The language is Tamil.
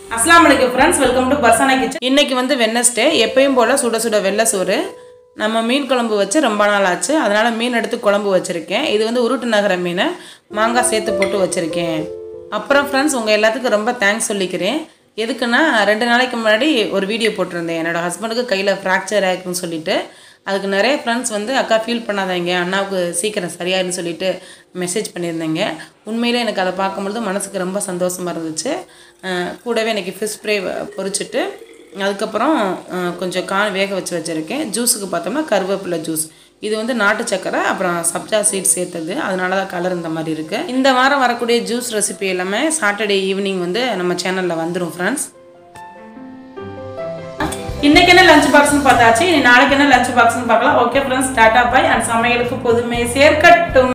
அஸ்லாம் வலைக்கம் friends welcome to Farsana kitchen இன்னைக்கு வந்து வெனஸ்டே எப்பயும் போல் சுட சுட வெள்ளை சோறு நம்ம மீன் குழம்பு வச்சு ரொம்ப நாள் ஆச்சு அதனால் மீன் எடுத்து குழம்பு வச்சுருக்கேன் இது வந்து உருட்டு நகர மீனை மாங்காய் சேர்த்து போட்டு வச்சுருக்கேன் அப்புறம் ஃப்ரெண்ட்ஸ் உங்கள் எல்லாத்துக்கும் ரொம்ப தேங்க்ஸ் சொல்லிக்கிறேன் எதுக்குன்னா ரெண்டு நாளைக்கு முன்னாடி ஒரு வீடியோ போட்டிருந்தேன் என்னோட ஹஸ்பண்டுக்கு கையில் ஃப்ராக்சர் ஆயிருக்குன்னு சொல்லிட்டு அதுக்கு நிறைய ஃப்ரெண்ட்ஸ் வந்து அக்கா ஃபீல் பண்ணாதீங்க அண்ணாவுக்கு சீக்கிரம் சரியாயிருன்னு சொல்லிட்டு மெசேஜ் பண்ணியிருந்தேங்க உண்மையிலே எனக்கு அதை பார்க்கும்பொழுது மனசுக்கு ரொம்ப சந்தோஷமாக இருந்துச்சு அஹ் கூடவே எனக்கு ஃபிஷ் ஃப்ரை பொரிச்சிட்டு அதுக்கப்புறம் அஹ் கொஞ்சம் கான் வேக வச்சு வச்சுருக்கேன் ஜூஸுக்கு பார்த்தோம்னா கருவேப்பிலை ஜூஸ் இது வந்து நாட்டு சக்கரை அப்புறம் சப்ஜா சீட் சேர்த்தது அதனால தான் கலர் இந்த மாதிரி இருக்குது இந்த வாரம் வரக்கூடிய ஜூஸ் ரெசிபி எல்லாமே சாட்டர்டே ஈவினிங் வந்து நம்ம சேனலில் வந்துடும் ஃப்ரெண்ட்ஸ் இன்னைக்கு என்ன லஞ்ச் பாக்ஸ்னு பார்த்தாச்சு இனி நாளைக்கு என்ன லஞ்ச் பாக்ஸ்னு பார்க்கலாம் okay friends tata bye and சமையலுக்கு பொதுமை சேர்க்கட்டும்